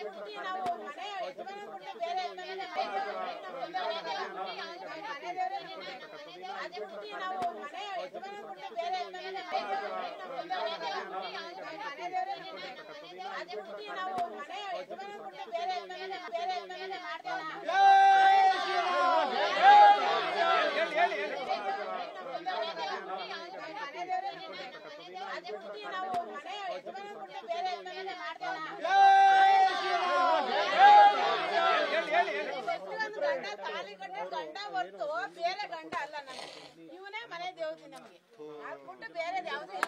ಬಿಟ್ಟು ನಾವು ಮನೆ ಯಜಮಾನ ಬಿಟ್ಟು ಬೇರೆ ಮನೆಗೆ ಅದೇ ಬಿಟ್ಟು ನಾವು ಮನೆ ಯಜಮಾನ ಬಿಟ್ಟು ಬೇರೆ ಮನೆಗೆ ಅದೇ ಬಿಟ್ಟು ನಾವು ಮನೆ ಯಜಮಾನ ಬಿಟ್ಟು ಬೇರೆ ಮನೆಗೆ ಬೇರೆ ಮನೆಗೆ ಮಾಡ್ತೇವೆ ಅದೇ ಬಿಟ್ಟು ನಾವು ಮನೆ ಯಜಮಾನ ಬಿಟ್ಟು ಬೇರೆ ಮನೆಗೆ ಮಾಡ್ತೇವೆ ಒಂದು ಗಂಡ ತಾಲಿ ಕಟ್ಟ ಗಂಡ ಹೊರತು ಬೇರೆ ಗಂಡ ಅಲ್ಲ ನನಗೆ ಇವನೇ ಮನೆ ದೇವತೆ ನಮಗೆ ಅದ್ಬಿಟ್ಟು ಬೇರೆ ಯಾವ್ದು ಇಲ್ಲ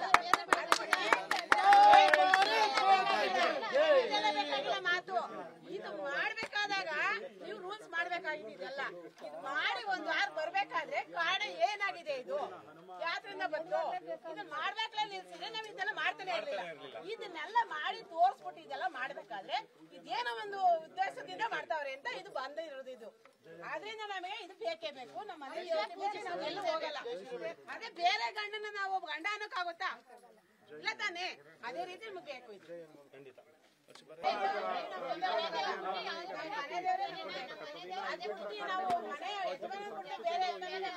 ಇದೆಲ್ಲ ಬೇಕಾಗಿಲ್ಲ ಮಾತು ಇದು ಮಾಡ್ಬೇಕಾದಾಗ ನೀವು ರೂಲ್ಸ್ ಮಾಡ್ಬೇಕಾಗಿದೆ ಇದೆಲ್ಲ ಇದು ಮಾಡಿ ಒಂದ್ ವಾರ ಬರ್ಬೇಕಾದ್ರೆ ಕಾರಣ ಏನಾಗಿದೆ ಇದು ಯಾತ್ರಿಂದ ಬಂತು ಇದನ್ನ ಮಾಡ್ಬೇಕಲ್ಲ ನಿಲ್ಸಿದ್ರೆ ನಾವ್ ಇದೆಲ್ಲ ಮಾಡ್ತಾನೆ ಇರ್ಲಿಲ್ಲ ಇದನ್ನೆಲ್ಲ ಮಾಡಿ ತೋರ್ಸ್ಬಿಟ್ಟು ಇದೆಲ್ಲ ಮಾಡ್ಬೇಕಾದ್ರೆ ಇದೇನೋ ಒಂದು ಉದ್ದೇಶದಿಂದ ಮಾಡ್ತಾವ್ರೆ ಅಂತ ಇದು ಬಂದ ಇರೋದು ಇದು ಆದ್ರಿಂದ ನಮಗೆ ಇದು ಬೇಕೇ ಬೇಕು ನಮ್ಮ ಮನೆಯಲ್ಲಿ ನಾವು ಎಲ್ಲೂ ಹೋಗಲ್ಲ ಅದೇ ಬೇರೆ ಗಂಡನ ನಾವು ಒಬ್ಬ ಗಂಡ ಅನ್ನೋಕ್ಕಾಗುತ್ತಾ ಇಲ್ಲ ತಾನೇ ಅದೇ ರೀತಿ ನಮಗೆ ಬೇಕು ಇದು ಅದೇ ಬಿಟ್ಟು ನಾವು ಮನೆ ಯಜಮಾನ ಬಿಟ್ಟು ಬೇರೆ ಮನೆಗೆ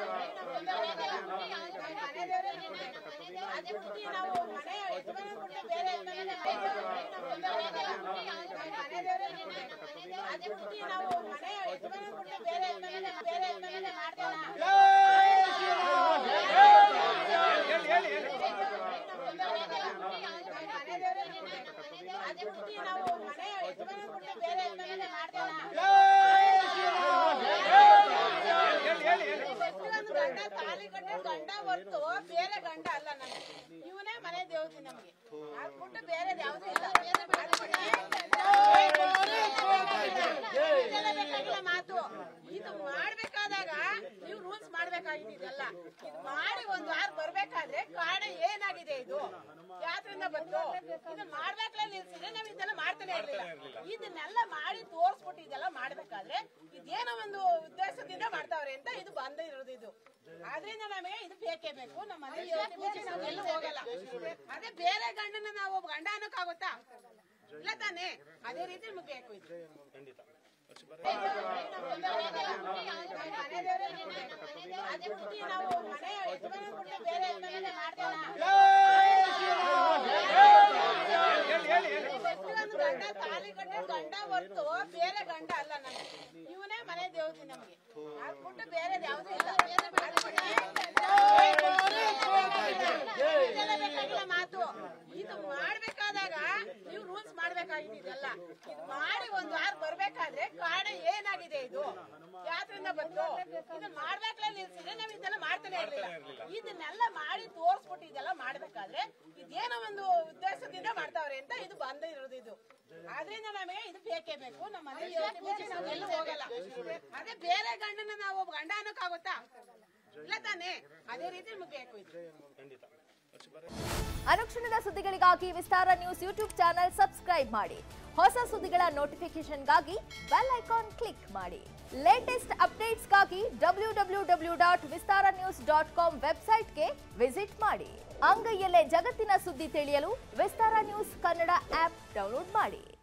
ಅದೇ ಬಿಟ್ಟು ನಾವು ಮನೆ ಯಜಮಾನ ಬಿಟ್ಟು ಬೇರೆ ಮನೆಗೆ ಅದೇ ಬಿಟ್ಟು ನಾವು ಮನೆ ಯಜಮಾನ ಬಿಟ್ಟು ಬೇರೆ ಮನೆಗೆ ಬೇರೆ ಮನೆಗೆ ಮಾಡ್ತೇವೆ ಅದೇ ಬಿಟ್ಟು ನಾವು ಮನೆ ಯಜಮಾನ ಬಿಟ್ಟು ಬೇರೆ ಮನೆಗೆ ಮಾಡ್ತೇವೆ ಒಂದು ಗಂಡ ತಾಲಿ ಕಟ್ಟ ಗಂಡ ಹೊರತು ಬೇರೆ ಗಂಡ ಅಲ್ಲ ನನಗೆ ಇವನೇ ಮನೆ ದೇವತೆ ನಮಗೆ ಅದ್ಬಿಟ್ಟು ಬೇರೆ ಯಾವ್ದು ಇಲ್ಲ ಇದೆಲ್ಲ ಬೇಕಾಗಿಲ್ಲ ಮಾತು ಇದು ಮಾಡ್ಬೇಕಾದಾಗ ನೀವು ರೂಲ್ಸ್ ಮಾಡ್ಬೇಕಾಗಿದೆ ಇದೆಲ್ಲ ಇದು ಮಾಡಿ ಒಂದ್ ವಾರ ಬರ್ಬೇಕಾದ್ರೆ ಕಾರಣ ಏನಾಗಿದೆ ಇದು ಯಾತ್ರಿಂದ ಬಂತು ಇದನ್ನ ಮಾಡ್ಬೇಕಲ್ಲ ನಿಲ್ಸಿದ್ರೆ ನಾವ್ ಇದೆಲ್ಲ ಮಾಡ್ತಾನೆ ಇರ್ಲಿಲ್ಲ ಇದನ್ನೆಲ್ಲ ಮಾಡಿ ತೋರ್ಸ್ಬಿಟ್ಟು ಇದೆಲ್ಲ ಮಾಡ್ಬೇಕಾದ್ರೆ ಇದೇನೋ ಒಂದು ಉದ್ದೇಶದಿಂದ ಮಾಡ್ತಾವ್ರೆ ಅಂತ ಇದು ಬಂದ ಇರೋದು ಇದು ಆದ್ರಿಂದ ನಮಗೆ ಇದು ಬೇಕೇ ಬೇಕು ನಮ್ಮ ಮನೆಯಲ್ಲಿ ನಾವು ಎಲ್ಲೂ ಹೋಗಲ್ಲ ಅದೇ ಬೇರೆ ಗಂಡನ ನಾವು ಒಬ್ಬ ಗಂಡ ಅನ್ನೋಕ್ಕಾಗುತ್ತಾ ಇಲ್ಲ ತಾನೇ ಅದೇ ರೀತಿ ನಮಗೆ ಬೇಕು ಇದು ಅದೇ ಬಿಟ್ಟು ನಾವು ಮನೆ ಯಜಮಾನ ಬಿಟ್ಟು ಬೇರೆ ಮನೆಗೆ ಮಾಡ್ತೇವೆ ಒಂದು ಗಂಡ ತಾಲಿ ಕಟ್ಟ ಗಂಡ ಹೊರತು ಬೇರೆ ಗಂಡ ಅಲ್ಲ ನನಗೆ ಇವನೇ ಮನೆ ದೇವತೆ ನಮಗೆ ಅದ್ಬಿಟ್ಟು ಬೇರೆ ಯಾವ್ದು ಇಲ್ಲ ಇದೆಲ್ಲ ಬೇಕಾಗಿಲ್ಲ ಮಾತು ಇದು ಮಾಡ್ಬೇಕಾದಾಗ ನೀವು ರೂಲ್ಸ್ ಮಾಡ್ಬೇಕಾಗಿದೆ ಇದೆಲ್ಲ ಇದು ಮಾಡಿ ಒಂದ್ ವಾರ ಬರ್ಬೇಕಾದ್ರೆ ಕಾರಣ ಏನಾಗಿದೆ ಇದು ಯಾತ್ರಿಂದ ಬಂತು ಇದನ್ನ ಮಾಡ್ಬೇಕಲ್ಲ ನಿಲ್ಸಿದ್ರೆ ನಾವ್ ಇದೆಲ್ಲ ಮಾಡ್ತಾನೆ ಇರ್ಲಿಲ್ಲ ಇದನ್ನೆಲ್ಲ ಮಾಡಿ ತೋರ್ಸ್ಬಿಟ್ಟು ಇದೆಲ್ಲ ಮಾಡ್ಬೇಕಾದ್ರೆ ಇದೇನೋ ಒಂದು ಉದ್ದೇಶದಿಂದ ಮಾಡ್ತಾವ್ರೆ ಅಂತ ಇದು ಬಂದ ಇರೋದು ಇದು ಆದ್ರಿಂದ ನಮಗೆ ಇದು ಬೇಕೇ ಬೇಕು ನಮ್ಮ ಮನೆಯಲ್ಲಿ ನಾವು ಎಲ್ಲೂ ಹೋಗಲ್ಲ ಅದೇ ಬೇರೆ ಗಂಡನ ನಾವು ಒಬ್ಬ ಗಂಡ ಅನ್ನೋಕ್ಕಾಗುತ್ತಾ ಇಲ್ಲ ತಾನೇ ಅದೇ ರೀತಿ ನಮಗೆ ಬೇಕು ಇದು ಅನುಕ್ಷಣದ ಸುದ್ದಿಗಳಿಗಾಗಿ Vistara news YouTube channel subscribe ಮಾಡಿ ಹೊಸ ಸುದ್ದಿಗಳ ನೋಟಿಫಿಕೇಶನ್ಗಾಗಿ ಬೆಲ್ ಐಕಾನ್ ಕ್ಲಿಕ್ ಮಾಡಿ ಲೇಟೆಸ್ಟ್ ಅಪ್ಡೇಟ್ಸ್ಗಾಗಿ W W W dot Vistara news dot com ವೆಬ್ಸೈಟ್ಗೆ ವಿಸಿಟ್ ಮಾಡಿ ಅಂಗೈಯಲ್ಲೇ ಜಗತ್ತಿನ ಸುದ್ದಿ ತಿಳಿಯಲು Vistara news Kannada app download ಮಾಡಿ